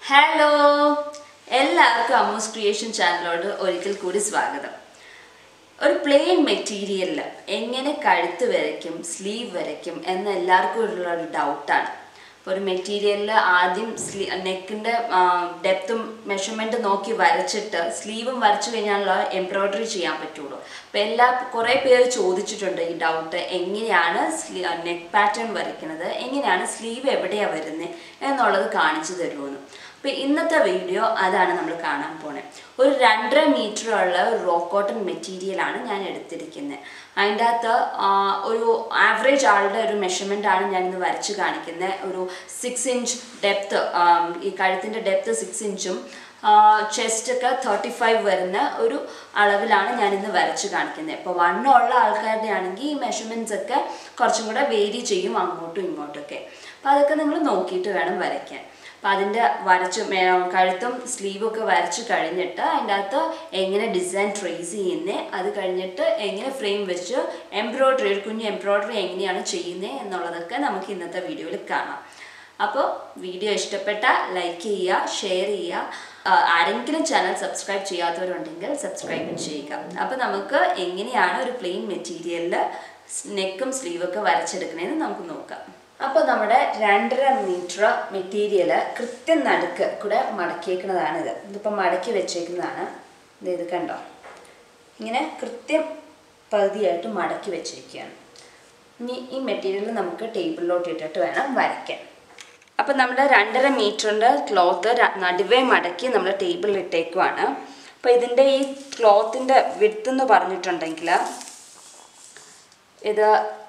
hello എല്ലാവർക്കും അമ്മൂസ് creation ചാനലിലോട്ട് ഒരിക്കൽ കൂടി സ്വാഗതം ഒരു പ്ലെയിൻ മെറ്റീരിയലിൽ എങ്ങനെ കഴുത്ത് വരയ്ക്കും സ്ലീവ് വരയ്ക്കും എന്ന് എല്ലാവർക്കും ഉള്ള ഒരു ഡൗട്ടാണ് അപ്പോൾ ഒരു മെറ്റീരിയലിൽ ആദ്യം സ്ലീ നെക്കിൻ്റെ ഡെപ്തും മെഷർമെൻറ്റ് നോക്കി വരച്ചിട്ട് സ്ലീവും വരച്ചു കഴിഞ്ഞാലുള്ള എംബ്രോയ്ഡറി ചെയ്യാൻ പറ്റുള്ളൂ അപ്പോൾ എല്ലാ കുറേ പേര് ചോദിച്ചിട്ടുണ്ട് ഈ ഡൗട്ട് എങ്ങനെയാണ് സ്ലീ നെക്ക് പാറ്റേൺ വരയ്ക്കുന്നത് എങ്ങനെയാണ് സ്ലീവ് എവിടെയാണ് വരുന്നത് എന്നുള്ളത് കാണിച്ചു തരുമെന്ന് അപ്പോൾ ഇന്നത്തെ വീഡിയോ അതാണ് നമ്മൾ കാണാൻ പോണേ ഒരു രണ്ടര മീറ്ററുള്ള റോ കോട്ടൺ മെറ്റീരിയലാണ് ഞാൻ എടുത്തിരിക്കുന്നത് അതിൻ്റെ അകത്ത് ആ, ഒരു ആവറേജ് ആളുടെ ഒരു മെഷർമെൻ്റ് ആണ് ഞാൻ ഇന്ന് വരച്ച് കാണിക്കുന്നത് ഒരു സിക്സ് ഇഞ്ച് ഡെപ്ത്ത് ഈ കഴുത്തിൻ്റെ ഡെപ്ത്ത് സിക്സ് ഇഞ്ചും ചെസ്റ്റൊക്കെ തേർട്ടി ഫൈവ് വരുന്ന ഒരു അളവിലാണ് ഞാൻ ഇന്ന് വരച്ച് കാണിക്കുന്നത് ഇപ്പോൾ വണ്ണമുള്ള ആൾക്കാരുടെ ആണെങ്കിൽ ഈ മെഷർമെൻറ്റ്സ് ഒക്കെ കുറച്ചും കൂടെ വേരി ചെയ്യും അങ്ങോട്ടും ഇങ്ങോട്ടൊക്കെ അപ്പോൾ അതൊക്കെ നിങ്ങൾ നോക്കിയിട്ട് വേണം വരയ്ക്കാൻ അപ്പം അതിൻ്റെ വരച്ച് മേ- കഴുത്തും സ്ലീവും ഒക്കെ വരച്ച് കഴിഞ്ഞിട്ട് അതിൻ്റെ അകത്ത് എങ്ങനെ ഡിസൈൻ ട്രേസ് ചെയ്യുന്നത് അത് കഴിഞ്ഞിട്ട് എങ്ങനെ ഫ്രെയിം വെച്ച് എംബ്രോയ്ഡറി ഒരു കുഞ്ഞ് എംബ്രോയ്ഡറി എങ്ങനെയാണ് ചെയ്യുന്നത് എന്നുള്ളതൊക്കെ നമുക്ക് ഇന്നത്തെ വീഡിയോയിൽ കാണാം അപ്പോൾ വീഡിയോ ഇഷ്ടപ്പെട്ട ലൈക്ക് ചെയ്യുക ഷെയർ ചെയ്യുക ആ, ആരെങ്കിലും ചാനൽ സബ്സ്ക്രൈബ് ചെയ്യാത്തവരുണ്ടെങ്കിൽ സബ്സ്ക്രൈബ് ചെയ്യുക അപ്പോൾ നമുക്ക് എങ്ങനെയാണ് ഒരു പ്ലെയിൻ മെറ്റീരിയലിൽ നെക്കും സ്ലീവൊക്കെ വരച്ചെടുക്കണേന്ന് നമുക്ക് നോക്കാം അപ്പോൾ നമ്മുടെ രണ്ടര മീറ്റർ മെറ്റീരിയൽ കൃത്യം നടുക്ക് കൂടെ മടക്കിയേക്കുന്നതാണിത് ഇതിപ്പോൾ മടക്കി വെച്ചേക്കുന്നതാണ് ഇത് ഇത് കണ്ടോ ഇങ്ങനെ കൃത്യം പകുതിയായിട്ട് മടക്കി വെച്ചിരിക്കുകയാണ് ഇനി ഈ മെറ്റീരിയൽ നമുക്ക് ടേബിളിലോട്ട് ഇട്ടിട്ട് വേണം വരയ്ക്കാൻ അപ്പം നമ്മുടെ രണ്ടര മീറ്ററിൻ്റെ ക്ലോത്ത് നടുവേ മടക്കി നമ്മൾ ടേബിളിൽ ഇട്ടേക്കുവാണ് അപ്പോൾ ഇതിൻ്റെ ഈ ക്ലോത്തിൻ്റെ വിഡ്ത്ത് എന്ന് പറഞ്ഞിട്ടുണ്ടെങ്കിൽ ഇത്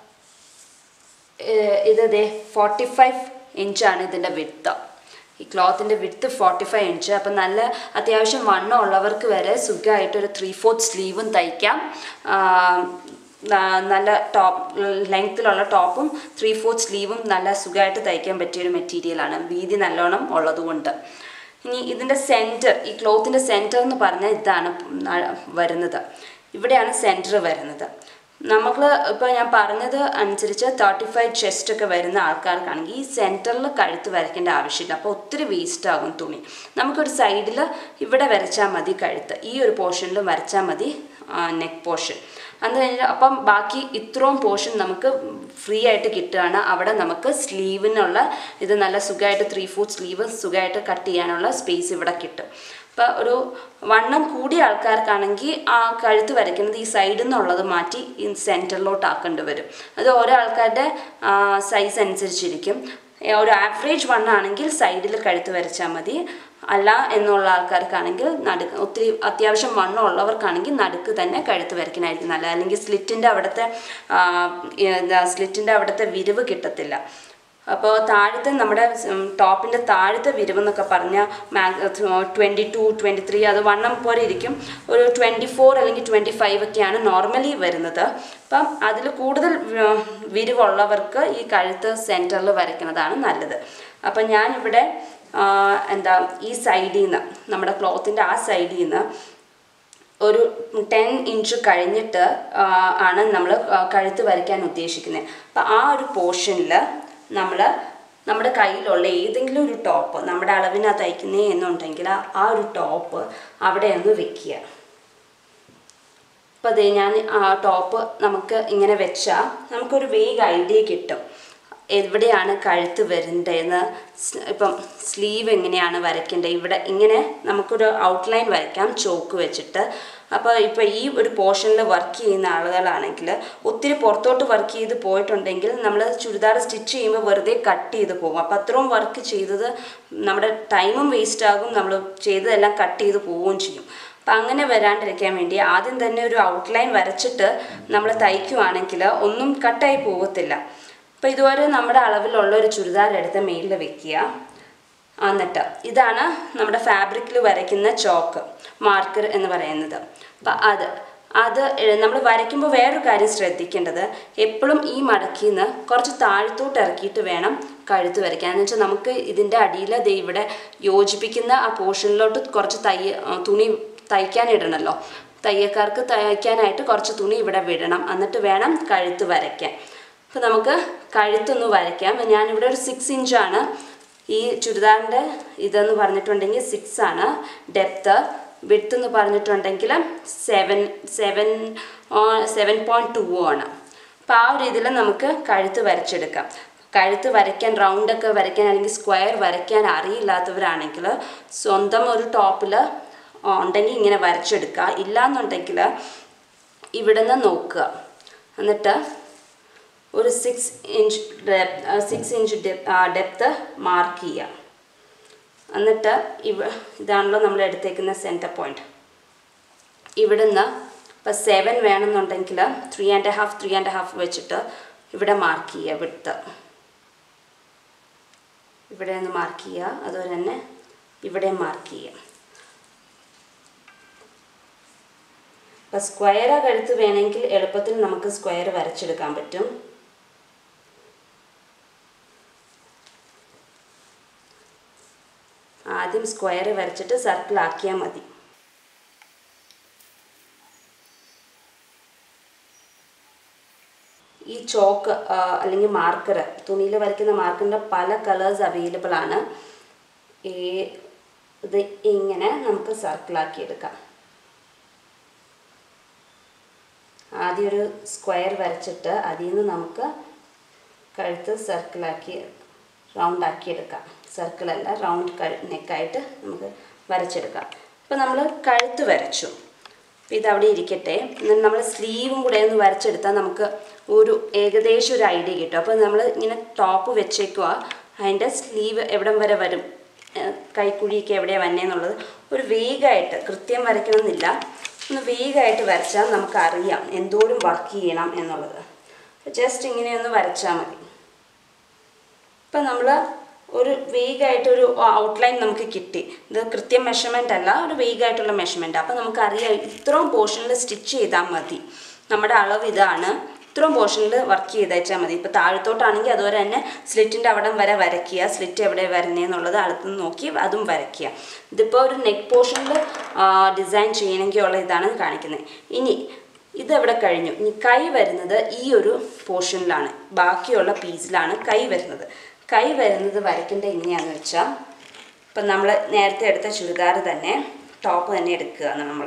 ഏഹ് ഇത് ദേ ഫോർട്ടി ഫൈവ് ഇഞ്ചാണ് ഇതിൻ്റെ വിഡ്ത്ത് ഈ ക്ലോത്തിൻ്റെ വിഡ്ത്ത് ഫോർട്ടി ഫൈവ് ഇഞ്ച് അപ്പം നല്ല അത്യാവശ്യം വണ്ണം ഉള്ളവർക്ക് വരെ സുഖമായിട്ട് ഒരു ത്രീ ഫോർത്ത് സ്ലീവും തയ്ക്കാം ആഹ് ന- നല്ല ടോപ്പ് ലെങ്ത്തിലുള്ള ടോപ്പും ത്രീ ഫോർത്ത് സ്ലീവും നല്ല സുഖമായിട്ട് തയ്ക്കാൻ പറ്റിയൊരു മെറ്റീരിയലാണ് വീതി നല്ലോണം ഉള്ളതുകൊണ്ട് ഇനി ഇതിൻ്റെ സെൻറ്റർ ഈ ക്ലോത്തിൻ്റെ സെൻറ്റർ എന്ന് പറഞ്ഞാൽ ഇതാണ് ന- വരുന്നത് ഇവിടെയാണ് സെൻറ്റർ വരുന്നത് നമുക്ക് ഇപ്പോൾ ഞാൻ പറഞ്ഞത് അനുസരിച്ച് തേർട്ടി ഫൈവ് ചെസ്റ്റ് ഒക്കെ വരുന്ന ആൾക്കാർക്കാണെങ്കിൽ ഈ സെൻറ്ററിൽ കഴുത്ത് വരയ്ക്കേണ്ട ആവശ്യമില്ല അപ്പോൾ ഒത്തിരി വേസ്റ്റ് ആകും തുണി നമുക്കൊരു സൈഡിൽ ഇവിടെ വരച്ചാൽ മതി കഴുത്ത് ഈ ഒരു പോർഷനിൽ വരച്ചാൽ മതി നെക്ക് പോർഷൻ അന്ന് കഴിഞ്ഞാൽ അപ്പം ബാക്കി ഇത്രയും പോർഷൻ നമുക്ക് ഫ്രീ ആയിട്ട് കിട്ടുകയാണ് അവിടെ നമുക്ക് സ്ലീവിനുള്ള ഇത് നല്ല സുഖമായിട്ട് ത്രീ ഫോർത്ത് സ്ലീവ് സുഖമായിട്ട് കട്ട് ചെയ്യാനുള്ള സ്പേസ് ഇവിടെ കിട്ടും അപ്പോൾ ഒരു വണ്ണം കൂടിയ ആൾക്കാർക്കാണെങ്കിൽ ആ കഴുത്ത് വരയ്ക്കുന്നത് ഈ സൈഡിൽ നിന്നുള്ളത് മാറ്റി ഈ സെൻറ്ററിലോട്ട് ആക്കേണ്ടി വരും അത് ഓരോ ആൾക്കാരുടെ സൈസ് അനുസരിച്ചിരിക്കും ഏ, ഒരു ആവറേജ് വണ്ണാണെങ്കിൽ സൈഡിൽ കഴുത്ത് വരച്ചാൽ മതി അല്ല എന്നുള്ള ആൾക്കാർക്കാണെങ്കിൽ നടുക്ക് ഒത്തിരി അത്യാവശ്യം വണ്ണം ഉള്ളവർക്കാണെങ്കിൽ നടുക്ക് തന്നെ കഴുത്ത് വരയ്ക്കണമായിരിക്കും നല്ലത് അല്ലെങ്കിൽ സ്ലിറ്റിൻ്റെ അവിടുത്തെ സ്ലിറ്റിൻ്റെ അവിടുത്തെ വിരിവ് കിട്ടത്തില്ല അപ്പോൾ താഴത്തെ നമ്മുടെ ടോപ്പിൻ്റെ താഴത്തെ വിരിവ് എന്നൊക്കെ പറഞ്ഞാൽ ട്വൻറ്റി ടു ട്വൻറ്റി ത്രീ അത് വണ്ണം പോലെ ഇരിക്കും ഒരു ട്വൻറ്റി ഫോർ അല്ലെങ്കിൽ ട്വൻറ്റി ഫൈവ് ഒക്കെയാണ് നോർമലി വരുന്നത് അപ്പം അതിൽ കൂടുതൽ വ- വിരിവുള്ളവർക്ക് ഈ കഴുത്ത് സെൻറ്ററിൽ വരയ്ക്കുന്നതാണ് നല്ലത് അപ്പം ഞാനിവിടെ ആ, എന്താ ഈ സൈഡിൽ നിന്ന് നമ്മുടെ ക്ലോത്തിൻ്റെ ആ സൈഡിൽ നിന്ന് ഒരു ടെൻ ഇഞ്ച് കഴിഞ്ഞിട്ട് ആ, ആണ് നമ്മൾ കഴുത്ത് വരയ്ക്കാൻ ഉദ്ദേശിക്കുന്നത് അപ്പം ആ ഒരു പോർഷനിൽ നമ്മൾ നമ്മുടെ കയ്യിലുള്ള ഏതെങ്കിലും ഒരു ടോപ്പ് നമ്മുടെ അളവിനാ തയ്ക്കുന്നേ എന്നുണ്ടെങ്കിൽ ആ ഒരു ടോപ്പ് അവിടെ ഒന്ന് വെക്കുക അപ്പോൾ അതേ ഞാൻ ആ ടോപ്പ് നമുക്ക് ഇങ്ങനെ വെച്ചാൽ നമുക്കൊരു വേഗ ഐഡിയ കിട്ടും എവിടെയാണ് കഴുത്ത് വരേണ്ടതെന്ന് സ് ഇപ്പം സ്ലീവ് എങ്ങനെയാണ് വരയ്ക്കേണ്ടത് ഇവിടെ ഇങ്ങനെ നമുക്കൊരു ഔട്ട്ലൈൻ വരയ്ക്കാം ചോക്ക് വെച്ചിട്ട് അപ്പോൾ ഇപ്പോൾ ഈ ഒരു പോർഷനിൽ വർക്ക് ചെയ്യുന്ന ആളുകളാണെങ്കിൽ ഒത്തിരി പുറത്തോട്ട് വർക്ക് ചെയ്ത് പോയിട്ടുണ്ടെങ്കിൽ നമ്മൾ ചുരിദാർ സ്റ്റിച്ച് ചെയ്യുമ്പോൾ വെറുതെ കട്ട് ചെയ്ത് പോകും അപ്പോൾ അത്രയും വർക്ക് ചെയ്തത് നമ്മുടെ ടൈമും വേസ്റ്റ് ആകും നമ്മൾ ചെയ്തതെല്ലാം കട്ട് ചെയ്ത് പോവുകയും ചെയ്യും അപ്പം അങ്ങനെ വരാണ്ടിരിക്കാൻ വേണ്ടി ആദ്യം തന്നെ ഒരു ഔട്ട്ലൈൻ വരച്ചിട്ട് നമ്മൾ തയ്ക്കുവാണെങ്കിൽ ഒന്നും കട്ടായി പോകത്തില്ല അപ്പോൾ ഇതുവരെ നമ്മുടെ അളവിലുള്ള ഒരു ചുരിദാർ എടുത്ത് മെയിലിൽ വെക്കുക എന്നിട്ട് ഇതാണ് നമ്മുടെ ഫാബ്രിക്കിൽ വരയ്ക്കുന്ന ചോക്ക് മാർക്കർ എന്ന് പറയുന്നത് അപ്പം അത് അത് നമ്മൾ വരയ്ക്കുമ്പോൾ വേറൊരു കാര്യം ശ്രദ്ധിക്കേണ്ടത് എപ്പോഴും ഈ മടക്കിൽ നിന്ന് കുറച്ച് താഴ്ത്തോട്ട് ഇറക്കിയിട്ട് വേണം കഴുത്ത് വരയ്ക്കാൻ എന്ന് വെച്ചാൽ നമുക്ക് ഇതിൻ്റെ അടിയിൽ ദേ ഇവിടെ യോജിപ്പിക്കുന്ന ആ പോർഷനിലോട്ട് കുറച്ച് തയ്യ ആ, തുണി തയ്ക്കാനിടണമല്ലോ തയ്യക്കാർക്ക് തയ്ക്കാനായിട്ട് കുറച്ച് തുണി ഇവിടെ വിടണം എന്നിട്ട് വേണം കഴുത്ത് വരയ്ക്കാൻ അപ്പോൾ നമുക്ക് കഴുത്തൊന്ന് വരയ്ക്കാം ഞാനിവിടെ ഒരു സിക്സ് ഇഞ്ചാണ് ഈ ചുരിദാറിൻ്റെ ഇതെന്ന് പറഞ്ഞിട്ടുണ്ടെങ്കിൽ സിക്സ് ആണ് ഡെപ്ത്ത് വിഡ്ത്ത് എന്ന് പറഞ്ഞിട്ടുണ്ടെങ്കിൽ seven seven seven point two ആണ് അപ്പോൾ ആ ഒരു രീതിയിൽ നമുക്ക് കഴുത്ത് വരച്ചെടുക്കാം കഴുത്ത് വരയ്ക്കാൻ റൗണ്ടൊക്കെ വരയ്ക്കാൻ അല്ലെങ്കിൽ സ്ക്വയർ വരയ്ക്കാൻ അറിയില്ലാത്തവരാണെങ്കിൽ സ്വന്തം ഒരു ടോപ്പിൽ ഉണ്ടെങ്കിൽ ഇങ്ങനെ വരച്ചെടുക്കുക ഇല്ലാന്നുണ്ടെങ്കിൽ ഇവിടുന്ന് നോക്കുക എന്നിട്ട് ഒരു six inch six inch depth mark ചെയ്യുക എന്നിട്ട് ഇവ ഇതാണല്ലോ നമ്മൾ എടുത്തേക്കുന്ന സെൻറ്റർ പോയിന്റ് ഇവിടുന്ന് ഇപ്പോൾ സെവൻ വേണമെന്നുണ്ടെങ്കിൽ three and half three and half വെച്ചിട്ട് ഇവിടെ മാർക്ക് ചെയ്യുക വിടുത്ത് ഇവിടെ നിന്ന് മാർക്ക് ചെയ്യുക അതുപോലെ തന്നെ ഇവിടെ മാർക്ക് ചെയ്യുക അപ്പം സ്ക്വയർ കഴുത്ത് വേണമെങ്കിൽ എളുപ്പത്തിൽ നമുക്ക് സ്ക്വയർ വരച്ചെടുക്കാൻ പറ്റും ആദ്യം സ്ക്വയർ വരച്ചിട്ട് സർക്കിൾ ആക്കിയാൽ മതി ഈ ചോക്ക് അല്ലെങ്കിൽ മാർക്കർ തുണിയിൽ വരയ്ക്കുന്ന മാർക്കറിൻ്റെ പല കളേഴ്സ് അവൈലബിൾ ആണ് ഈ ഇത് ഇങ്ങനെ നമുക്ക് സർക്കിളാക്കി എടുക്കാം ആദ്യം ഒരു സ്ക്വയർ വരച്ചിട്ട് അതിൽ നിന്ന് നമുക്ക് കഴുത്ത് സർക്കിളാക്കി റൗണ്ട് ആക്കി എടുക്കാം സർക്കിളല്ല റൗണ്ട് കഴി നെക്കായിട്ട് നമുക്ക് വരച്ചെടുക്കാം അപ്പോൾ നമ്മൾ കഴുത്ത് വരച്ചു അപ്പോൾ ഇതവിടെ ഇരിക്കട്ടെ എന്നിട്ട് നമ്മൾ സ്ലീവും കൂടെ ഒന്ന് വരച്ചെടുത്താൽ നമുക്ക് ഒരു ഏകദേശം ഒരു ഐഡിയ കിട്ടും അപ്പോൾ നമ്മൾ ഇങ്ങനെ ടോപ്പ് വെച്ചേക്കുക അതിൻ്റെ സ്ലീവ് എവിടം വരെ വരും ഏഹ് കൈക്കുഴിയൊക്കെ എവിടെയാണ് വന്നേന്നുള്ളത് ഒരു വേഗമായിട്ട് കൃത്യം വരയ്ക്കണമെന്നില്ല ഒന്ന് വേഗമായിട്ട് വരച്ചാൽ നമുക്കറിയാം എന്തോരം വർക്ക് ചെയ്യണം എന്നുള്ളത് ജസ്റ്റ് ഇങ്ങനെ ഒന്ന് വരച്ചാൽ മതി ഇപ്പം നമ്മൾ ഒരു വേഗമായിട്ട് ഒരു ഔട്ട്ലൈൻ നമുക്ക് കിട്ടി ഇത് കൃത്യം മെഷർമെൻ്റ് അല്ല ഒരു വേഗമായിട്ടുള്ള മെഷർമെൻറ്റ് അപ്പം നമുക്കറിയാം ഇത്രയും പോർഷനിൽ സ്റ്റിച്ച് ചെയ്താൽ മതി നമ്മുടെ അളവ് ഇതാണ് ഇത്രയും പോർഷനിൽ വർക്ക് ചെയ്തേച്ചാൽ മതി ഇപ്പോൾ താഴത്തോട്ടാണെങ്കിൽ അതുപോലെ തന്നെ സ്ലിറ്റിൻ്റെ അവിടം വരെ വരയ്ക്കുക സ്ലിറ്റ് എവിടെ വരണേന്നുള്ളത് അടുത്തുനിന്ന് നോക്കി അതും വരയ്ക്കുക ഇതിപ്പോൾ ഒരു നെക്ക് പോർഷനിൽ ഡിസൈൻ ചെയ്യണമെങ്കിൽ ഉള്ള ഇതാണ് കാണിക്കുന്നത് ഇനി ഇതെവിടെ കഴിഞ്ഞു ഇനി കൈ വരുന്നത് ഈ ഒരു പോർഷനിലാണ് ബാക്കിയുള്ള പീസിലാണ് കൈ വരുന്നത് കൈ വരുന്നത് വരയ്ക്കേണ്ടത് എങ്ങനെയാണെന്ന് വെച്ചാൽ ഇപ്പം നമ്മൾ നേരത്തെ എടുത്ത ചുരിദാർ തന്നെ ടോപ്പ് തന്നെ എടുക്കുക നമ്മൾ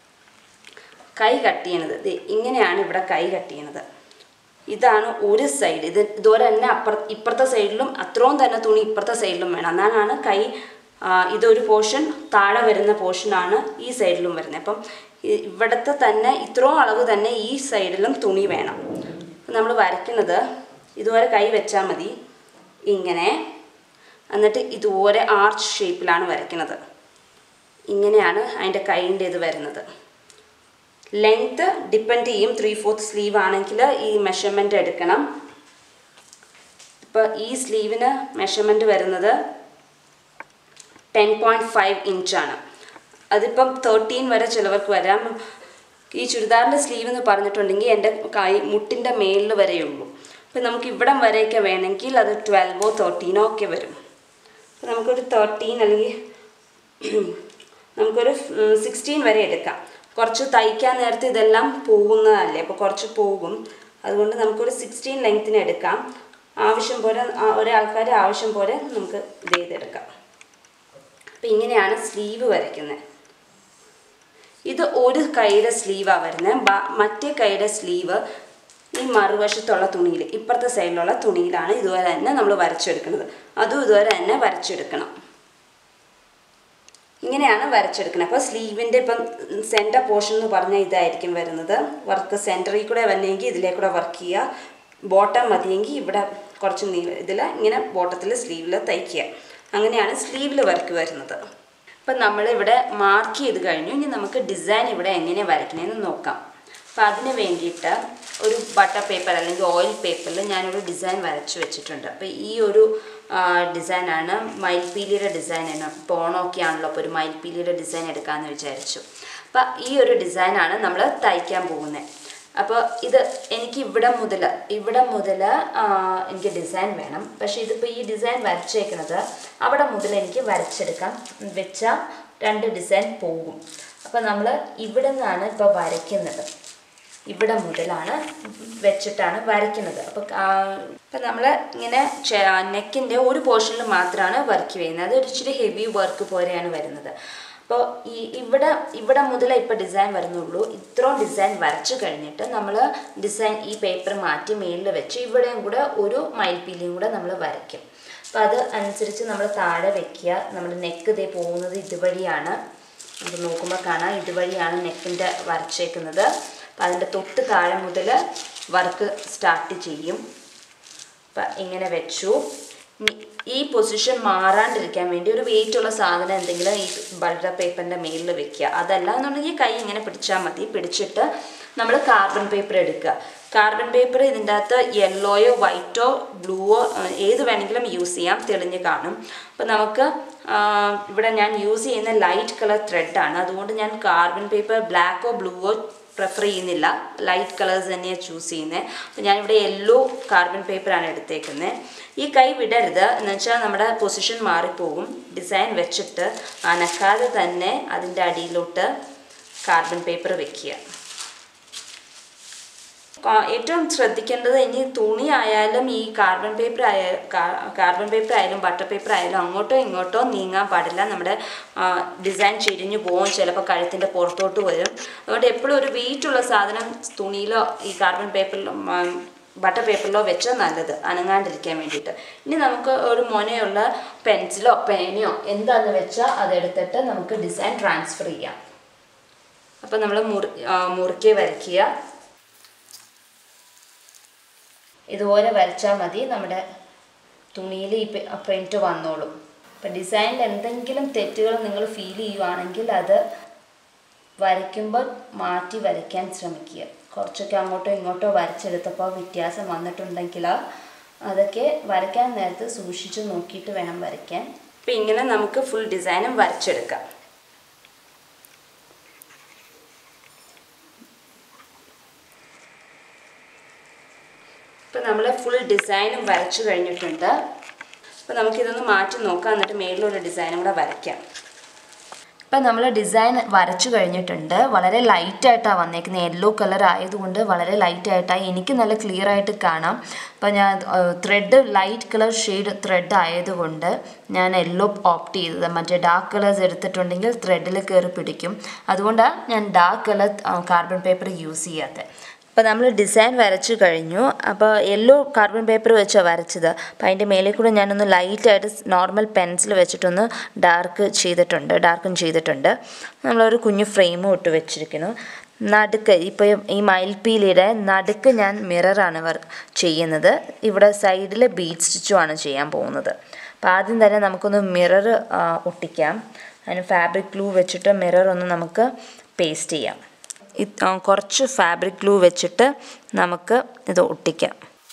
കൈ കട്ട് ചെയ്യണത് ദേ ഇങ്ങനെയാണ് ഇവിടെ കൈ കട്ട് ചെയ്യണത് ഇതാണ് ഒരു സൈഡ് ഇത് ഇതുപോലെ തന്നെ അപ്പുറ ഇപ്പുറത്തെ സൈഡിലും അത്രയും തന്നെ തുണി ഇപ്പുറത്തെ സൈഡിലും വേണം എന്നാലാണ് കൈ ആ, ഇതൊരു പോർഷൻ താഴെ വരുന്ന പോർഷനാണ് ഈ സൈഡിലും വരുന്നത് അപ്പം ഇ- ഇവിടുത്തെ തന്നെ ഇത്രയും അളവ് തന്നെ ഈ സൈഡിലും തുണി വേണം നമ്മൾ വരയ്ക്കുന്നത് ഇതുപോലെ കൈ വെച്ചാൽ മതി ഇങ്ങനെ എന്നിട്ട് ഇതുപോലെ ആർച്ച് ഷേപ്പിലാണ് വരയ്ക്കുന്നത് ഇങ്ങനെയാണ് അതിൻ്റെ കൈൻ്റെ ഇത് വരുന്നത് ലെങ്ത്ത് ഡിപ്പെൻഡ് ചെയ്യും ത്രീ ഫോർത്ത് സ്ലീവ് ആണെങ്കിൽ ഈ മെഷർമെൻ്റ് എടുക്കണം ഇപ്പോൾ ഈ സ്ലീവിന് മെഷർമെൻറ്റ് വരുന്നത് ടെൻ പോയിൻറ്റ് ഫൈവ് ഇഞ്ചാണ് അതിപ്പം തേർട്ടീൻ വരെ ചിലവർക്ക് വരാം ഈ ചുരിദാറിൻ്റെ സ്ലീവ് എന്ന് പറഞ്ഞിട്ടുണ്ടെങ്കിൽ എൻ്റെ കൈ മുട്ടിൻ്റെ മേളിൽ വരെയുള്ളൂ അപ്പം നമുക്ക് ഇവിടം വരെയൊക്കെ വേണമെങ്കിൽ അത് ട്വൽവോ തേർട്ടീനോ ഒക്കെ വരും അപ്പം നമുക്കൊരു തേർട്ടീൻ അല്ലെങ്കിൽ നമുക്കൊരു സിക്സ്റ്റീൻ വരെ എടുക്കാം കുറച്ച് തയ്ക്കാൻ നേരത്തെ ഇതെല്ലാം പോകുന്നതല്ലേ അപ്പോൾ കുറച്ച് പോകും അതുകൊണ്ട് നമുക്കൊരു സിക്സ്റ്റീൻ ലെങ്ത്തിന് എടുക്കാം ആവശ്യം പോലെ ആ- ഒരാൾക്കാർ ആവശ്യം പോലെ നമുക്ക് ഇത് ചെയ്തെടുക്കാം അപ്പം ഇങ്ങനെയാണ് സ്ലീവ് വരയ്ക്കുന്നത് ഇത് ഒരു കൈയുടെ സ്ലീവാണ് വരുന്നത് ബ- മറ്റേ കൈയുടെ സ്ലീവ് ഈ മറുവശത്തുള്ള തുണിയിൽ ഇപ്പുറത്തെ സൈഡിലുള്ള തുണിയിലാണ് ഇതുപോലെ തന്നെ നമ്മൾ വരച്ചെടുക്കുന്നത് അതും ഇതുപോലെ തന്നെ വരച്ചെടുക്കണം ഇങ്ങനെയാണ് വരച്ചെടുക്കുന്നത് അപ്പോൾ സ്ലീവിൻ്റെ ഇപ്പം സെൻറ്റർ പോർഷൻ എന്ന് പറഞ്ഞാൽ ഇതായിരിക്കും വരുന്നത് വർക്ക് സെൻറ്ററിൽ കൂടെ വന്നെങ്കിൽ ഇതിലേ കൂടെ വർക്ക് ചെയ്യുക ബോട്ടം മതിയെങ്കിൽ ഇവിടെ കുറച്ച് നീ ഇതിൽ ഇങ്ങനെ ബോട്ടത്തിൽ സ്ലീവിൽ തയ്ക്കുക അങ്ങനെയാണ് സ്ലീവിൽ വർക്ക് വരുന്നത് അപ്പം നമ്മളിവിടെ മാർക്ക് ചെയ്ത് കഴിഞ്ഞു ഇനി നമുക്ക് ഡിസൈൻ ഇവിടെ എങ്ങനെ വരയ്ക്കണമെന്ന് നോക്കാം അപ്പം അതിന് വേണ്ടിയിട്ട് ഒരു ബട്ടർ പേപ്പർ അല്ലെങ്കിൽ ഓയിൽ പേപ്പറിൽ ഞാനൊരു ഡിസൈൻ വരച്ച് വെച്ചിട്ടുണ്ട് അപ്പോൾ ഈ ഒരു ഡിസൈനാണ് മയിൽപീലിയുടെ ഡിസൈനാണ് ഇപ്പോൾ ഓണമൊക്കെ ആണല്ലോ അപ്പോൾ ഒരു മയിൽപീലിയുടെ ഡിസൈൻ എടുക്കാമെന്ന് വിചാരിച്ചു അപ്പം ഈ ഒരു ഡിസൈനാണ് നമ്മൾ തയ്ക്കാൻ പോകുന്നത് അപ്പോൾ ഇത് എനിക്ക് ഇവിടെ മുതൽ ഇവിടെ മുതൽ എനിക്ക് ഡിസൈൻ വേണം പക്ഷേ ഇതിപ്പോൾ ഈ ഡിസൈൻ വരച്ചേക്കുന്നത് അവിടെ മുതൽ എനിക്ക് വരച്ചെടുക്കാം വെച്ചാൽ രണ്ട് ഡിസൈൻ പോകും അപ്പോൾ നമ്മൾ ഇവിടെ നിന്നാണ് ഇപ്പോൾ വരയ്ക്കുന്നത് ഇവിടെ മുതലാണ് വെച്ചിട്ടാണ് വരയ്ക്കുന്നത് അപ്പോൾ ഇപ്പം നമ്മൾ ഇങ്ങനെ നെക്കിൻ്റെ ഒരു പോർഷനിൽ മാത്രമാണ് വർക്ക് ചെയ്യുന്നത് അത് ഒരു ഇച്ചിരി ഹെവി വർക്ക് പോലെയാണ് വരുന്നത് അപ്പോൾ ഈ ഇവിടെ ഇവിടെ മുതലേ ഇപ്പോൾ ഡിസൈൻ വരുന്നുള്ളൂ ഇത്രയും ഡിസൈൻ വരച്ചു കഴിഞ്ഞിട്ട് നമ്മൾ ഡിസൈൻ ഈ പേപ്പർ മാറ്റി മേളിൽ വെച്ച് ഇവിടെയും കൂടെ ഒരു മയിൽപ്പീലിയും കൂടെ നമ്മൾ വരയ്ക്കും അപ്പോൾ അത് അനുസരിച്ച് നമ്മൾ താഴെ വെക്കുക നമ്മുടെ നെക്ക് ഇതേ പോകുന്നത് ഇതുവഴിയാണ് നമുക്ക് നോക്കുമ്പോൾ കാണാം ഇതുവഴിയാണ് നെക്കിൻ്റെ വരച്ചേക്കുന്നത് അപ്പം അതിൻ്റെ തൊട്ട് താഴെ മുതൽ വർക്ക് സ്റ്റാർട്ട് ചെയ്യും അപ്പം ഇങ്ങനെ വെച്ചു ഇനി ഈ പൊസിഷൻ മാറാണ്ടിരിക്കാൻ വേണ്ടി ഒരു വെയിറ്റ് ഉള്ള സാധനം എന്തെങ്കിലും ഈ ബട്ടർ പേപ്പറിൻ്റെ മേലിൽ വെക്കുക അതല്ല എന്നുണ്ടെങ്കിൽ കൈ ഇങ്ങനെ പിടിച്ചാൽ മതി പിടിച്ചിട്ട് നമ്മൾ കാർബൺ പേപ്പർ എടുക്കുക കാർബൺ പേപ്പർ ഇതിൻ്റെ അകത്ത് യെല്ലോയോ വൈറ്റോ ബ്ലൂവോ ഏത് വേണമെങ്കിലും യൂസ് ചെയ്യാം തെളിഞ്ഞ് കാണും അപ്പോൾ നമുക്ക് ഇവിടെ ഞാൻ യൂസ് ചെയ്യുന്ന ലൈറ്റ് കളർ ത്രെഡാണ് അതുകൊണ്ട് ഞാൻ കാർബൺ പേപ്പർ ബ്ലാക്കോ ബ്ലൂവോ പ്രിഫർ ചെയ്യുന്നില്ല ലൈറ്റ് കളേഴ്സ് തന്നെയാണ് ചൂസ് ചെയ്യുന്നത് അപ്പോൾ ഞാനിവിടെ യെല്ലോ കാർബൺ പേപ്പറാണ് എടുത്തേക്കുന്നത് ഈ കൈ വിടരുത് എന്ന് വെച്ചാൽ നമ്മുടെ പൊസിഷൻ മാറിപ്പോകും ഡിസൈൻ വെച്ചിട്ട് അനക്കാതെ തന്നെ അതിൻ്റെ അടിയിലോട്ട് കാർബൺ പേപ്പർ വെക്കുക ഏറ്റവും ശ്രദ്ധിക്കേണ്ടത് ഇനി തുണി ആയാലും ഈ കാർബൺ പേപ്പർ ആയ കാർബൺ പേപ്പർ ആയാലും ബട്ടർ പേപ്പർ ആയാലും അങ്ങോട്ടോ ഇങ്ങോട്ടോ നീങ്ങാൻ പാടില്ല നമ്മുടെ ഡിസൈൻ ചെരിഞ്ഞു പോകും ചിലപ്പോൾ കഴുത്തിൻ്റെ പുറത്തോട്ട് വരും അതുകൊണ്ട് എപ്പോഴും ഒരു വെയിറ്റുള്ള സാധനം തുണിയിലോ ഈ കാർബൺ പേപ്പറിലോ ബട്ടർ പേപ്പറിലോ വെച്ചാൽ നല്ലത് അനങ്ങാണ്ടിരിക്കാൻ വേണ്ടിയിട്ട് ഇനി നമുക്ക് ഒരു മൊനയുള്ള പെൻസിലോ പേനയോ എന്താണെന്ന് വെച്ചാൽ അതെടുത്തിട്ട് നമുക്ക് ഡിസൈൻ ട്രാൻസ്ഫർ ചെയ്യാം അപ്പോൾ നമ്മൾ മുറി മുറുക്കി വരയ്ക്കുക ഇതുപോലെ വരച്ചാൽ മതി നമ്മുടെ തുണിയിൽ ഈ പ്രിൻറ്റ് വന്നോളും അപ്പം ഡിസൈനിൽ എന്തെങ്കിലും തെറ്റുകൾ നിങ്ങൾ ഫീൽ ചെയ്യുവാണെങ്കിൽ അത് വരയ്ക്കുമ്പോൾ മാറ്റി വരയ്ക്കാൻ ശ്രമിക്കുക കുറച്ചൊക്കെ അങ്ങോട്ടോ ഇങ്ങോട്ടോ വരച്ചെടുത്തപ്പോൾ വ്യത്യാസം വന്നിട്ടുണ്ടെങ്കിൽ അതൊക്കെ വരയ്ക്കാൻ നേരത്ത് സൂക്ഷിച്ച് നോക്കിയിട്ട് വേണം വരയ്ക്കാൻ അപ്പം ഇങ്ങനെ നമുക്ക് ഫുൾ ഡിസൈനും വരച്ചെടുക്കാം ഇപ്പം നമ്മൾ ഫുൾ ഡിസൈനും വരച്ചു കഴിഞ്ഞിട്ടുണ്ട് അപ്പോൾ നമുക്കിതൊന്ന് മാറ്റി നോക്കാം എന്നിട്ട് മേളിലൊരു ഡിസൈനും കൂടെ വരയ്ക്കാം ഇപ്പം നമ്മൾ ഡിസൈൻ വരച്ചു കഴിഞ്ഞിട്ടുണ്ട് വളരെ ലൈറ്റായിട്ടാണ് വന്നേക്കുന്നത് യെല്ലോ കളർ ആയതുകൊണ്ട് വളരെ ലൈറ്റായിട്ടായി എനിക്ക് നല്ല ക്ലിയർ ആയിട്ട് കാണാം അപ്പം ഞാൻ thread light colour shade thread ആയതുകൊണ്ട് ഞാൻ യെല്ലോ ഓപ്റ്റ് ചെയ്തത് മറ്റേ ഡാർക്ക് കളേഴ്സ് എടുത്തിട്ടുണ്ടെങ്കിൽ ത്രെഡിൽ കയറി പിടിക്കും അതുകൊണ്ടാണ് ഞാൻ dark colour carbon paper use ചെയ്യാത്തത് അപ്പോൾ നമ്മൾ ഡിസൈൻ വരച്ചു കഴിഞ്ഞു അപ്പോൾ യെല്ലോ കാർബൺ പേപ്പർ വെച്ചാണ് വരച്ചത് അപ്പോൾ അതിൻ്റെ മേലെ കൂടെ ഞാനൊന്ന് ലൈറ്റായിട്ട് നോർമൽ പെൻസിൽ വെച്ചിട്ടൊന്ന് ഡാർക്ക് ചെയ്തിട്ടുണ്ട് ഡാർക്കും ചെയ്തിട്ടുണ്ട് നമ്മളൊരു കുഞ്ഞു ഫ്രെയിമും ഇട്ട് വെച്ചിരിക്കുന്നു നടുക്ക് ഇപ്പോൾ ഈ മയിൽപ്പീലിയുടെ നടുക്ക് ഞാൻ മിററാണ് വർ ചെയ്യുന്നത് ഇവിടെ സൈഡിൽ ബീഡ് സ്റ്റിച്ചുമാണ് ചെയ്യാൻ പോകുന്നത് അപ്പോൾ ആദ്യം തന്നെ നമുക്കൊന്ന് മിറർ ഒട്ടിക്കാം അതിന് ഫാബ്രിക് ഗ്ലൂ വെച്ചിട്ട് മിറർ ഒന്ന് നമുക്ക് പേസ്റ്റ് ചെയ്യാം കുറച്ച് ഫാബ്രിക് ഗ്ലൂ വെച്ചിട്ട് നമുക്ക് ഇത് ഒട്ടിക്കാം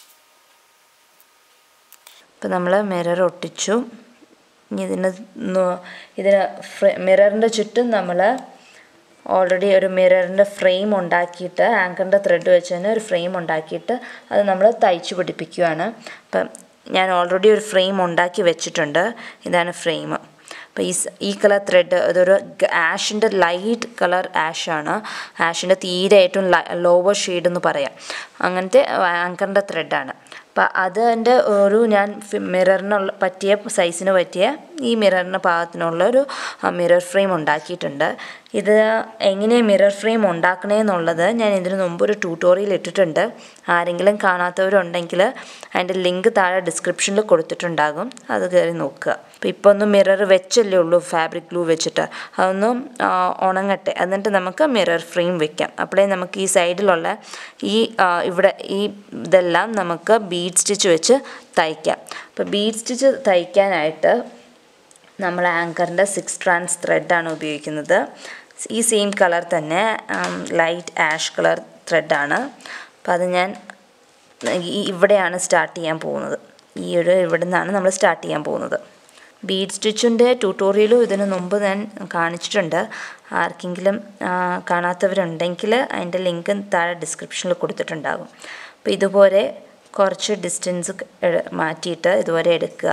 ഇപ്പം നമ്മൾ മിറർ ഒട്ടിച്ചു ഇനി ഇതിന് ഇതിന് മിററിൻ്റെ ചുറ്റും നമ്മൾ ഓൾറെഡി ഒരു മിററിൻ്റെ ഫ്രെയിം ഉണ്ടാക്കിയിട്ട് ആങ്കറിൻ്റെ ത്രെഡ് വെച്ച് തന്നെ ഒരു ഫ്രെയിം ഉണ്ടാക്കിയിട്ട് അത് നമ്മൾ തയ്ച്ചു പിടിപ്പിക്കുകയാണ് അപ്പം ഞാൻ ഓൾറെഡി ഒരു ഫ്രെയിം ഉണ്ടാക്കി വെച്ചിട്ടുണ്ട് ഇതാണ് ഫ്രെയിം അപ്പോൾ ഈ ഈ കളർ ത്രെഡ് അതൊരു ആഷിൻ്റെ ലൈറ്റ് കളർ ആഷാണ് ആഷിൻ്റെ തീരെ ഏറ്റവും ലോവർ ഷെയ്ഡ് എന്ന് പറയാം അങ്ങനത്തെ ആങ്കറിൻ്റെ ത്രെഡാണ് അപ്പോൾ അതിൻ്റെ ഒരു ഞാൻ മിററിനുള്ള പറ്റിയ സൈസിന് പറ്റിയ ഈ മിററിന് പാകത്തിനുള്ള ഒരു മിറർ ഫ്രെയിം ഉണ്ടാക്കിയിട്ടുണ്ട് ഇത് എങ്ങനെ മിറർ ഫ്രെയിം ഉണ്ടാക്കണേന്നുള്ളത് ഞാൻ ഇതിനു മുമ്പ് ഒരു ട്യൂട്ടോറിയൽ ഇട്ടിട്ടുണ്ട് ആരെങ്കിലും കാണാത്തവരുണ്ടെങ്കിൽ അതിൻ്റെ ലിങ്ക് താഴെ ഡിസ്ക്രിപ്ഷനിൽ കൊടുത്തിട്ടുണ്ടാകും അത് കയറി നോക്കുക അപ്പോൾ ഇപ്പോൾ ഒന്ന് മിറർ വെച്ചല്ലേ ഉള്ളൂ ഫാബ്രിക് ഗ്ലൂ വെച്ചിട്ട് അതൊന്ന് ഉണങ്ങട്ടെ എന്നിട്ട് നമുക്ക് മിറർ ഫ്രെയിം വെക്കാം അപ്പോഴേ നമുക്ക് ഈ സൈഡിലുള്ള ഈ ഇവിടെ ഈ ഇതെല്ലാം നമുക്ക് ബീഡ് സ്റ്റിച്ച് വെച്ച് തയ്ക്കാം അപ്പോൾ ബീഡ് സ്റ്റിച്ച് തയ്ക്കാനായിട്ട് നമ്മൾ ആങ്കറിൻ്റെ സിക്സ് ട്രാൻസ് ത്രെഡാണ് ഉപയോഗിക്കുന്നത് ഈ സെയിം കളർ തന്നെ ലൈറ്റ് ആഷ് കളർ ത്രെഡാണ് അപ്പം അത് ഞാൻ ഇവിടെയാണ് സ്റ്റാർട്ട് ചെയ്യാൻ പോകുന്നത് ഈ ഒരു ഇവിടെ നിന്നാണ് നമ്മൾ സ്റ്റാർട്ട് ചെയ്യാൻ പോകുന്നത് ബീഡ് സ്റ്റിച്ചിൻ്റെ ട്യൂട്ടോറിയലും ഇതിന് മുമ്പ് ഞാൻ കാണിച്ചിട്ടുണ്ട് ആർക്കെങ്കിലും കാണാത്തവരുണ്ടെങ്കിൽ അതിൻ്റെ ലിങ്ക് താഴെ ഡിസ്ക്രിപ്ഷനിൽ കൊടുത്തിട്ടുണ്ടാകും അപ്പോൾ ഇതുപോലെ കുറച്ച് ഡിസ്റ്റൻസ് മാറ്റിയിട്ട് ഇതുപോലെ എടുക്കുക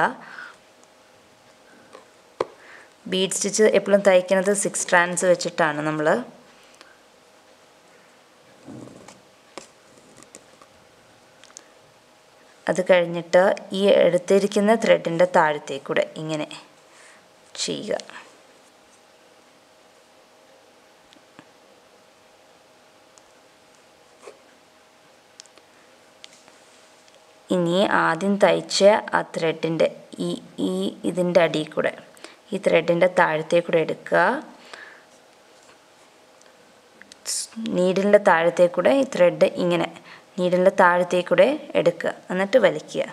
ബീഡ് സ്റ്റിച്ച് എപ്പോഴും തയ്ക്കുന്നത് സിക്സ് സ്ട്രാൻഡ്സ് വെച്ചിട്ടാണ് നമ്മൾ അത് കഴിഞ്ഞിട്ട് ഈ എടുത്തിരിക്കുന്ന ത്രെഡിൻ്റെ താഴത്തേക്കൂടെ ഇങ്ങനെ ചെയ്യുക ഇനി ആദ്യം തയ്ച്ച ആ ത്രെഡിൻ്റെ ഈ ഈ ഇതിൻ്റെ അടിയിൽ കൂടെ ഈ ത്രെഡിൻ്റെ താഴത്തേക്കൂടെ എടുക്കുക നീഡിലിൻ്റെ താഴത്തേക്കൂടെ ഈ ത്രെഡ് ഇങ്ങനെ നീഡിലിൻ്റെ താഴത്തേക്കൂടെ എടുക്കുക എന്നിട്ട് വലിക്കുക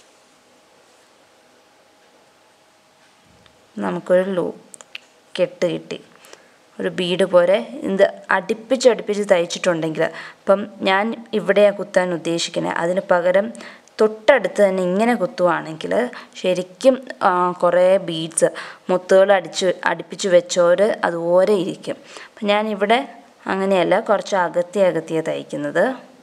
നമുക്കൊരു ലൂ കെട്ട് കിട്ടി ഒരു ബീഡ് പോലെ ഇത് അടുപ്പിച്ച് അടുപ്പിച്ച് തയ്ച്ചിട്ടുണ്ടെങ്കിൽ ഇപ്പം ഞാൻ ഇവിടെയാണ് കുത്താൻ ഉദ്ദേശിക്കുന്നത് അതിന് പകരം തൊട്ടടുത്ത് തന്നെ ഇങ്ങനെ കുത്തുവാണെങ്കിൽ ശരിക്കും കുറേ ബീഡ്സ് മുത്തുകൾ അടിച്ച് അടുപ്പിച്ച് വെച്ചോർ അതുപോലെ ഇരിക്കും അപ്പം ഞാനിവിടെ അങ്ങനെയല്ല കുറച്ച് അകത്തി അകത്തിയാണ് തയ്ക്കുന്നത്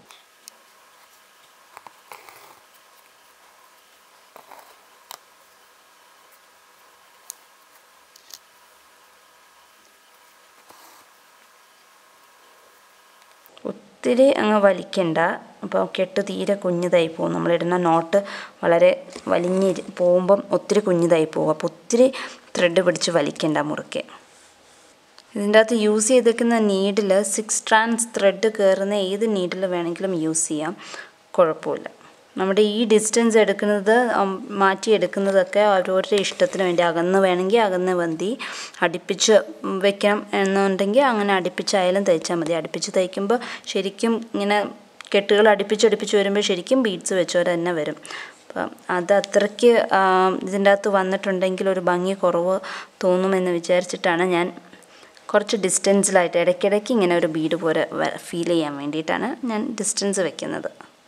ഒത്തിരി അങ്ങ് വലിക്കണ്ട അപ്പോൾ കെട്ട് തീരെ കുഞ്ഞിതായി പോകും നമ്മളിടുന്ന നോട്ട് വളരെ വലിഞ്ഞ് പോകുമ്പം ഒത്തിരി കുഞ്ഞിതായി പോകും അപ്പോൾ ഒത്തിരി ത്രെഡ് പിടിച്ച് വലിക്കണ്ട മുറുക്കെ ഇതിൻ്റെ അകത്ത് യൂസ് ചെയ്തേക്കുന്ന നീഡിൽ സിക്സ് ട്രാൻസ് ത്രെഡ് കയറുന്ന ഏത് നീഡിൽ വേണമെങ്കിലും യൂസ് ചെയ്യാം കുഴപ്പമില്ല നമ്മുടെ ഈ ഡിസ്റ്റൻസ് എടുക്കുന്നത് മാറ്റി എടുക്കുന്നതൊക്കെ ഓരോരുടെ ഇഷ്ടത്തിന് വേണ്ടി അകന്ന് വേണമെങ്കിൽ അകന്ന് വന്തി അടുപ്പിച്ച് വെക്കണം എന്നുണ്ടെങ്കിൽ അങ്ങനെ അടുപ്പിച്ചായാലും തയ്ച്ചാൽ മതി അടുപ്പിച്ച് തയ്ക്കുമ്പോൾ ശരിക്കും ഇങ്ങനെ കെട്ടുകൾ അടുപ്പിച്ചടുപ്പിച്ച് വരുമ്പോൾ ശരിക്കും ബീഡ്സ് വെച്ചവർ തന്നെ വരും അപ്പം അത് അത്രയ്ക്ക് ഇതിൻ്റെ അകത്ത് വന്നിട്ടുണ്ടെങ്കിൽ ഒരു ഭംഗി കുറവ് തോന്നുമെന്ന് വിചാരിച്ചിട്ടാണ് ഞാൻ കുറച്ച് ഡിസ്റ്റൻസിലായിട്ട് ഇടയ്ക്കിടയ്ക്ക് ഇങ്ങനെ ഒരു ബീഡ് പോലെ ഫീൽ ചെയ്യാൻ വേണ്ടിയിട്ടാണ് ഞാൻ ഡിസ്റ്റൻസ് വെക്കുന്നത്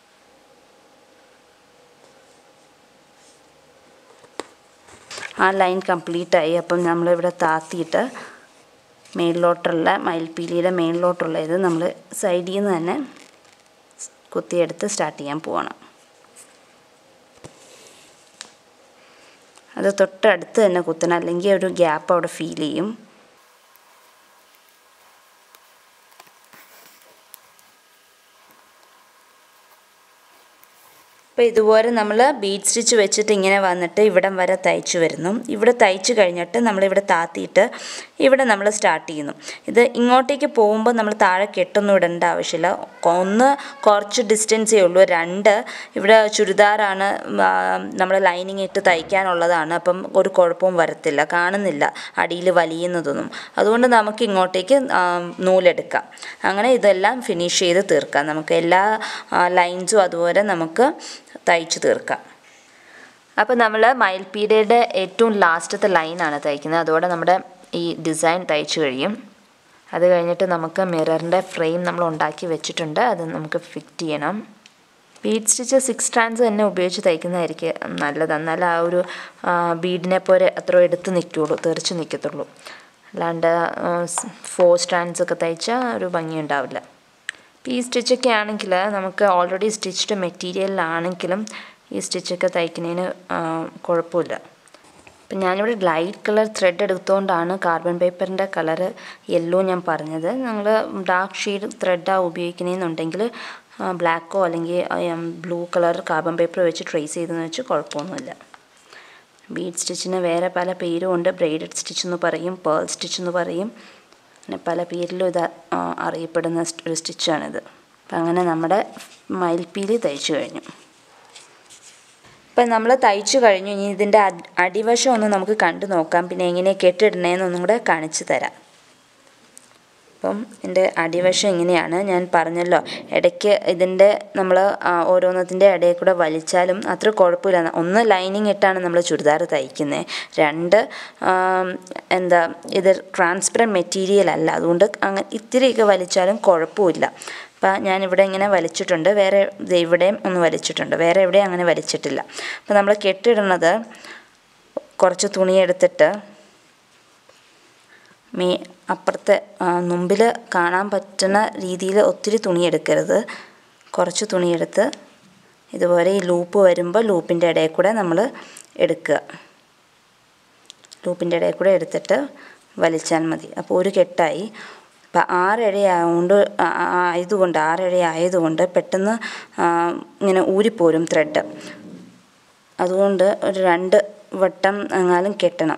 ആ ലൈൻ കംപ്ലീറ്റ് ആയി അപ്പം നമ്മളിവിടെ താത്തിയിട്ട് മേളിലോട്ടുള്ള മയിൽപ്പീലിയുടെ മേളിലോട്ടുള്ള ഇത് നമ്മൾ സൈഡിൽ നിന്ന് തന്നെ കുത്തിയെടുത്ത് സ്റ്റാർട്ട് ചെയ്യാൻ പോവാണ് അത് തൊട്ടടുത്ത് തന്നെ കുത്തണം അല്ലെങ്കിൽ ഒരു ഗ്യാപ്പ് അവിടെ ഫീൽ ചെയ്യും അപ്പോൾ ഇതുപോലെ നമ്മൾ ബീഡ് സ്റ്റിച്ച് വെച്ചിട്ട് ഇങ്ങനെ വന്നിട്ട് ഇവിടം വരെ തയ്ച്ചു വരുന്നു ഇവിടെ തയ്ച്ചു കഴിഞ്ഞിട്ട് നമ്മളിവിടെ താത്തിയിട്ട് ഇവിടെ നമ്മൾ സ്റ്റാർട്ട് ചെയ്യുന്നു ഇത് ഇങ്ങോട്ടേക്ക് പോകുമ്പോൾ നമ്മൾ താഴെ കെട്ടൊന്നും ഇടേണ്ട ആവശ്യമില്ല ഒന്ന് കുറച്ച് ഡിസ്റ്റൻസേ ഉള്ളൂ രണ്ട് ഇവിടെ ചുരിദാറാണ് നമ്മൾ ലൈനിങ് ഇട്ട് തയ്ക്കാനുള്ളതാണ് അപ്പം ഒരു കുഴപ്പവും വരത്തില്ല കാണുന്നില്ല അടിയിൽ വലിയുന്നതൊന്നും അതുകൊണ്ട് നമുക്ക് ഇങ്ങോട്ടേക്ക് നൂലെടുക്കാം അങ്ങനെ ഇതെല്ലാം ഫിനിഷ് ചെയ്ത് തീർക്കാം നമുക്ക് എല്ലാ ലൈൻസും അതുപോലെ നമുക്ക് തയ്ച്ചു തീർക്കാം അപ്പോൾ നമ്മൾ മയിൽപ്പീഡയുടെ ഏറ്റവും ലാസ്റ്റത്തെ ലൈനാണ് തയ്ക്കുന്നത് അതോടെ നമ്മുടെ ഈ ഡിസൈൻ തയ്ച്ചു കഴിയും അത് കഴിഞ്ഞിട്ട് നമുക്ക് മിററിൻ്റെ ഫ്രെയിം നമ്മൾ ഉണ്ടാക്കി വെച്ചിട്ടുണ്ട് അത് നമുക്ക് ഫിറ്റ് ചെയ്യണം ബീഡ് സ്റ്റിച്ച് സിക്സ് സ്ട്രാൻഡ്സ് തന്നെ ഉപയോഗിച്ച് തയ്ക്കുന്നതായിരിക്കും നല്ലത് എന്നാൽ ആ ഒരു ബീഡിനെ പോലെ അത്ര എടുത്ത് നിൽക്കുള്ളൂ തെറിച്ച് നിൽക്കത്തുള്ളൂ അല്ലാണ്ട് ഫോർ സ്ട്രാൻഡ്സ് ഒക്കെ തയ്ച്ചാൽ ഒരു ഭംഗി ഉണ്ടാവില്ല ഈ സ്റ്റിച്ചൊക്കെ ആണെങ്കിൽ നമുക്ക് ഓൾറെഡി സ്റ്റിച്ച്ഡ് മെറ്റീരിയലിലാണെങ്കിലും ഈ സ്റ്റിച്ചൊക്കെ തയ്ക്കുന്നതിന് കുഴപ്പമില്ല അപ്പം ഞാനിവിടെ ലൈറ്റ് കളർ ത്രെഡ് എടുത്തുകൊണ്ടാണ് കാർബൺ പേപ്പറിൻ്റെ കളറ് യെല്ലോ ഞാൻ പറഞ്ഞത് നിങ്ങൾ ഡാർക്ക് ഷെയ്ഡ് ത്രെഡാണ് ഉപയോഗിക്കുന്നതെന്നുണ്ടെങ്കിൽ ബ്ലാക്കോ അല്ലെങ്കിൽ ബ്ലൂ കളർ കാർബൺ പേപ്പർ വെച്ച് ട്രേസ് ചെയ്തെന്ന് വെച്ച് കുഴപ്പമൊന്നുമില്ല ബീഡ് സ്റ്റിച്ചിന് വേറെ പല പേരും ഉണ്ട് ബ്രെയ്ഡഡ് സ്റ്റിച്ച് എന്ന് പറയും പേൾ സ്റ്റിച്ച് എന്ന് പറയും പിന്നെ പല പേരിലും ഇത് അറിയപ്പെടുന്ന ഒരു സ്റ്റിച്ചാണിത് അപ്പം അങ്ങനെ നമ്മുടെ മയിൽപ്പീലി തയ്ച്ചു കഴിഞ്ഞു ഇപ്പം നമ്മൾ തയ്ച്ചു കഴിഞ്ഞു ഇനി ഇതിൻ്റെ അടിവശം ഒന്ന് നമുക്ക് കണ്ടു നോക്കാം പിന്നെ എങ്ങനെ കെട്ടിടണേന്നൊന്നും കൂടെ കാണിച്ചു തരാം അപ്പം എൻ്റെ അടിവശം ഇങ്ങനെയാണ് ഞാൻ പറഞ്ഞല്ലോ ഇടയ്ക്ക് ഇതിൻ്റെ നമ്മൾ ഓരോന്നത്തിൻ്റെ ഇടയിൽ കൂടെ വലിച്ചാലും അത്ര കുഴപ്പമില്ല ഒന്ന് ലൈനിങ് ഇട്ടാണ് നമ്മൾ ചുരിദാർ തയ്ക്കുന്നത് രണ്ട് എന്താ ഇത് ട്രാൻസ്പെറൻറ്റ് മെറ്റീരിയൽ അല്ല അതുകൊണ്ട് അങ്ങനെ ഇത്തിരിയൊക്കെ വലിച്ചാലും കുഴപ്പമില്ല അപ്പം ഞാനിവിടെ ഇങ്ങനെ വലിച്ചിട്ടുണ്ട് വേറെ ഇവിടെയും ഒന്ന് വലിച്ചിട്ടുണ്ട് വേറെ എവിടെയും അങ്ങനെ വലിച്ചിട്ടില്ല അപ്പം നമ്മൾ കെട്ടിടുന്നത് കുറച്ച് തുണിയെടുത്തിട്ട് മേ അപ്പുറത്തെ മുമ്പിൽ കാണാൻ പറ്റുന്ന രീതിയിൽ ഒത്തിരി തുണി എടുക്കരുത് കുറച്ച് തുണിയെടുത്ത് ഇതുപോലെ ഈ ലൂപ്പ് വരുമ്പോൾ ലൂപ്പിൻ്റെ ഇടയിൽ കൂടെ നമ്മൾ എടുക്കുക ലൂപ്പിൻ്റെ ഇടയിൽ കൂടെ എടുത്തിട്ട് വലിച്ചാൽ മതി അപ്പോൾ ഒരു കെട്ടായി അപ്പം ആറഴ ആയതുകൊണ്ട് ആയതുകൊണ്ട് ആറഴ ആയതുകൊണ്ട് പെട്ടെന്ന് ഇങ്ങനെ ഊരിപ്പോരും ത്രെഡ് അതുകൊണ്ട് ഒരു രണ്ട് വട്ടം എങ്ങാനും കെട്ടണം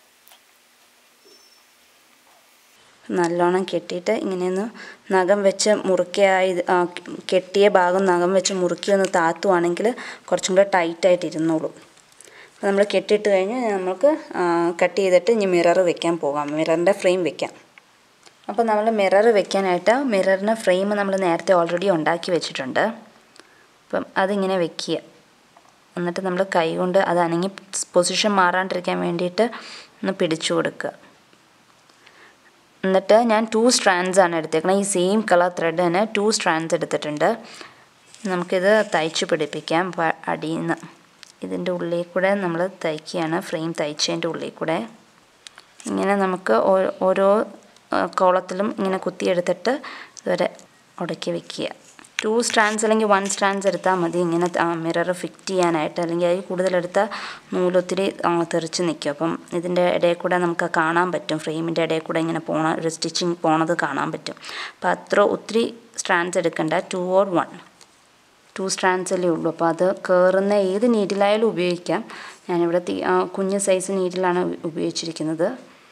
നല്ലോണം കെട്ടിയിട്ട് ഇങ്ങനെയൊന്ന് നഖം വെച്ച് മുറുക്കിയ ഇത് ആ, കെട്ടിയ ഭാഗം നഖം വെച്ച് മുറുക്കി ഒന്ന് താത്തുവാണെങ്കിൽ കുറച്ചും കൂടെ ടൈറ്റായിട്ട് ഇരുന്നോളും അപ്പോൾ നമ്മൾ കെട്ടിയിട്ട് കഴിഞ്ഞ് നമുക്ക് കട്ട് ചെയ്തിട്ട് ഇനി മിറർ വെക്കാൻ പോകാം മിററിൻ്റെ ഫ്രെയിം വെക്കാം അപ്പോൾ നമ്മൾ മിറർ വെക്കാനായിട്ട് മിററിന് ഫ്രെയിം നമ്മൾ നേരത്തെ ഓൾറെഡി ഉണ്ടാക്കി വെച്ചിട്ടുണ്ട് അപ്പം അതിങ്ങനെ വെക്കുക എന്നിട്ട് നമ്മൾ കൈ കൊണ്ട് അത് അനങ്ങി പൊസിഷൻ മാറാണ്ടിരിക്കാൻ വേണ്ടിയിട്ട് ഒന്ന് പിടിച്ചു കൊടുക്കുക എന്നിട്ട് ഞാൻ ടു സ്ട്രാൻഡ്സ് ആണ് എടുത്തേക്കുന്നത് ഈ സെയിം കളർ ത്രെഡ് തന്നെ ടു സ്ട്രാൻഡ്സ് എടുത്തിട്ടുണ്ട് നമുക്കിത് തയ്ച്ച് പിടിപ്പിക്കാം പ- അടിയിൽ നിന്ന് ഇതിൻ്റെ ഉള്ളിൽ കൂടെ നമ്മൾ തയ്ക്കുകയാണ് ഫ്രെയിം തയ്ച്ചതിൻ്റെ ഉള്ളിൽ കൂടെ ഇങ്ങനെ നമുക്ക് ഓ- ഓരോ ആ, കോളത്തിലും ഇങ്ങനെ കുത്തിയെടുത്തിട്ട് ഇതുവരെ ഉടക്കി വെക്കുക ടു സ്ട്രാൻഡ്സ് അല്ലെങ്കിൽ വൺ സ്ട്രാൻഡ്സ് എടുത്താൽ മതി ഇങ്ങനെ മിറർ ഫിറ്റ് ചെയ്യാനായിട്ട് അല്ലെങ്കിൽ അതിൽ കൂടുതലെടുത്താൽ നൂലൊത്തിരി ആ, തെറിച്ച് നിൽക്കും അപ്പം ഇതിൻ്റെ ഇടയിൽ കൂടെ നമുക്ക് കാണാൻ പറ്റും ഫ്രെയിമിൻ്റെ ഇടയിൽ കൂടെ ഇങ്ങനെ പോണ ഒരു സ്റ്റിച്ചിങ് പോണത് കാണാൻ പറ്റും അപ്പോൾ അത്ര ഒത്തിരി സ്ട്രാൻഡ്സ് എടുക്കണ്ട two or one two strands അല്ലേ ഉള്ളൂ അപ്പോൾ അത് കയറുന്ന ഏത് നീഡിലായാലും ഉപയോഗിക്കാം ഞാനിവിടെ തീ- ആ, കുഞ്ഞ് സൈസ് നീഡിലാണ് ഉപയോഗിച്ചിരിക്കുന്നത്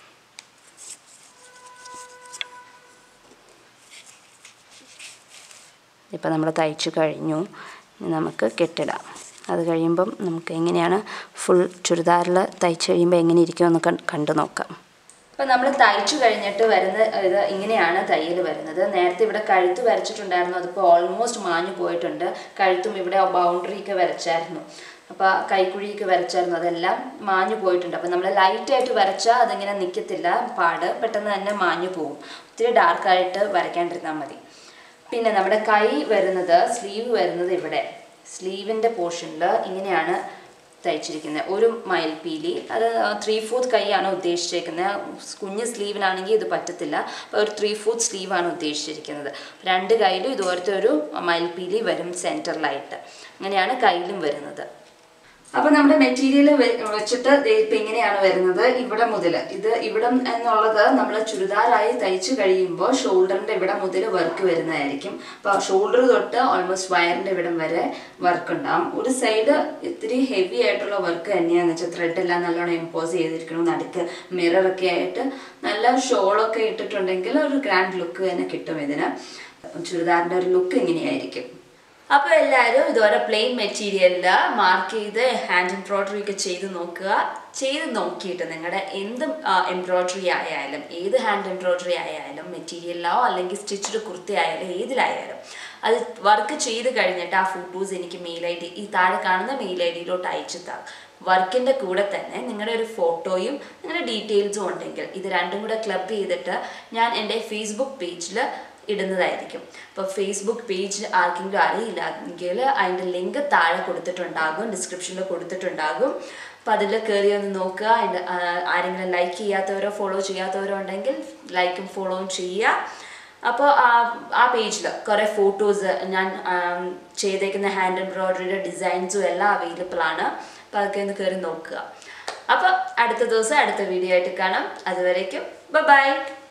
ഇപ്പം നമ്മൾ തയ്ച്ചു കഴിഞ്ഞു ഇനി നമുക്ക് കെട്ടിടാം അത് കഴിയുമ്പം നമുക്ക് എങ്ങനെയാണ് ഫുൾ ചുരിദാറിൽ തയ്ച്ചു കഴിയുമ്പോൾ എങ്ങനെ ഇരിക്കുമെന്ന് കണ്ട് കണ്ടു നോക്കാം അപ്പം നമ്മൾ തയ്ച്ചു കഴിഞ്ഞിട്ട് വരുന്ന ഇത് ഇങ്ങനെയാണ് തയ്യൽ വരുന്നത് നേരത്തെ ഇവിടെ കഴുത്ത് വരച്ചിട്ടുണ്ടായിരുന്നു അതിപ്പോൾ ഓൾമോസ്റ്റ് മാഞ്ഞു പോയിട്ടുണ്ട് കഴുത്തും ഇവിടെ ബൗണ്ടറിയൊക്കെ വരച്ചായിരുന്നു അപ്പോൾ കൈക്കുഴിയൊക്കെ വരച്ചായിരുന്നു അതെല്ലാം മാഞ്ഞു പോയിട്ടുണ്ട് അപ്പോൾ നമ്മൾ ലൈറ്റായിട്ട് വരച്ചാൽ അതിങ്ങനെ നിൽക്കത്തില്ല പാട് പെട്ടെന്ന് തന്നെ മാഞ്ഞു പോകും ഒത്തിരി ഡാർക്കായിട്ട് വരയ്ക്കാണ്ടിരുന്നാൽ മതി പിന്നെ നമ്മുടെ കൈ വരുന്നത് സ്ലീവ് വരുന്നത് ഇവിടെ സ്ലീവിൻ്റെ പോർഷനിൽ ഇങ്ങനെയാണ് തയ്ച്ചിരിക്കുന്നത് ഒരു മയിൽപീലി അത് ത്രീ ഫോർത്ത് കൈയാണ് ഉദ്ദേശിച്ചിരിക്കുന്നത് കുഞ്ഞ് സ്ലീവിനാണെങ്കിൽ ഇത് പറ്റത്തില്ല അപ്പോൾ ഒരു ത്രീ ഫോർത്ത് സ്ലീവാണ് ഉദ്ദേശിച്ചിരിക്കുന്നത് രണ്ട് കയ്യിലും ഇതുപോലത്തെ ഒരു മയിൽപീലി വരും സെൻറ്ററിലായിട്ട് അങ്ങനെയാണ് കയ്യിലും വരുന്നത് അപ്പൊ നമ്മുടെ മെറ്റീരിയൽ വെച്ചിട്ട് ദേ ഇപ്പൊ ഇങ്ങനെയാണ് വരുന്നത് ഇവിടെ മുതൽ ഇത് ഇവിടം എന്നുള്ളത് നമ്മൾ ചുരിദാറായി തയ്ച്ചു കഴിയുമ്പോൾ ഷോൾഡറിന്റെ ഇവിടെ മുതൽ വർക്ക് വരുന്നതായിരിക്കും അപ്പൊ ഷോൾഡർ തൊട്ട് ഓൾമോസ്റ്റ് വയറിന്റെ ഇവിടം വരെ വർക്ക് ഉണ്ടാവും ഒരു സൈഡ് ഇത്തിരി ഹെവി ആയിട്ടുള്ള വർക്ക് തന്നെയാന്ന് വെച്ചാൽ ത്രെഡ് എല്ലാം നല്ലോണം ഇമ്പോസ് ചെയ്തിരിക്കണം നടുക്ക് മിറർ ഒക്കെ ആയിട്ട് നല്ല ഷോളൊക്കെ ഇട്ടിട്ടുണ്ടെങ്കിൽ ഒരു ഗ്രാൻഡ് ലുക്ക് തന്നെ കിട്ടും ഇതിന് ചുരിദാറിന്റെ ഒരു ലുക്ക് ഇങ്ങനെയായിരിക്കും അപ്പോൾ എല്ലാവരും ഇതുപോലെ പ്ലെയിൻ മെറ്റീരിയലിൽ മാർക്ക് ചെയ്ത് ഹാൻഡ് എംബ്രോയ്ഡറി ഒക്കെ ചെയ്ത് നോക്കുക ചെയ്ത് നോക്കിയിട്ട് നിങ്ങളുടെ എന്ത് എംബ്രോയ്ഡറി ആയാലും ഏത് ഹാൻഡ് എംബ്രോയ്ഡറി ആയാലും മെറ്റീരിയലിലോ അല്ലെങ്കിൽ സ്റ്റിച്ചഡ് കുർത്തി ആയാലും ഏതിലായാലും അത് വർക്ക് ചെയ്ത് കഴിഞ്ഞിട്ട് ആ ഫോട്ടോസ് എനിക്ക് മെയിൽ ഐ ഡി ഈ താഴെ കാണുന്ന മെയിൽ ഐ ഡിയിലോട്ട് അയച്ചു താ വർക്കിൻ്റെ കൂടെ തന്നെ നിങ്ങളുടെ ഒരു ഫോട്ടോയും നിങ്ങളുടെ ഡീറ്റെയിൽസും ഉണ്ടെങ്കിൽ ഇത് രണ്ടും കൂടെ ക്ലബ് ചെയ്തിട്ട് ഞാൻ എൻ്റെ ഫേസ്ബുക്ക് പേജിൽ ഇടുന്നതായിരിക്കും അപ്പോൾ ഫേസ്ബുക്ക് പേജ് ആർക്കെങ്കിലും അറിയില്ല എങ്കിൽ അതിൻ്റെ ലിങ്ക് താഴെ കൊടുത്തിട്ടുണ്ടാകും ഡിസ്ക്രിപ്ഷനിൽ കൊടുത്തിട്ടുണ്ടാകും അപ്പോൾ അതിൽ കയറി ഒന്ന് നോക്കുക അതിൻ്റെ ആ, ആരെങ്കിലും ലൈക്ക് ചെയ്യാത്തവരോ ഫോളോ ചെയ്യാത്തവരോ ഉണ്ടെങ്കിൽ ലൈക്കും ഫോളോവും ചെയ്യുക അപ്പോൾ ആ ആ പേജിൽ കുറേ ഫോട്ടോസ് ഞാൻ ആം, ചെയ്തേക്കുന്ന ഹാൻഡ് എംബ്രോയ്ഡറിയുടെ ഡിസൈൻസും എല്ലാം അവൈലബിൾ ആണ് അപ്പോൾ അതൊക്കെ ഒന്ന് കയറി നോക്കുക അപ്പോൾ അടുത്ത ദിവസം അടുത്ത വീഡിയോ ആയിട്ട് കാണാം അതുവരേക്കും ബൈ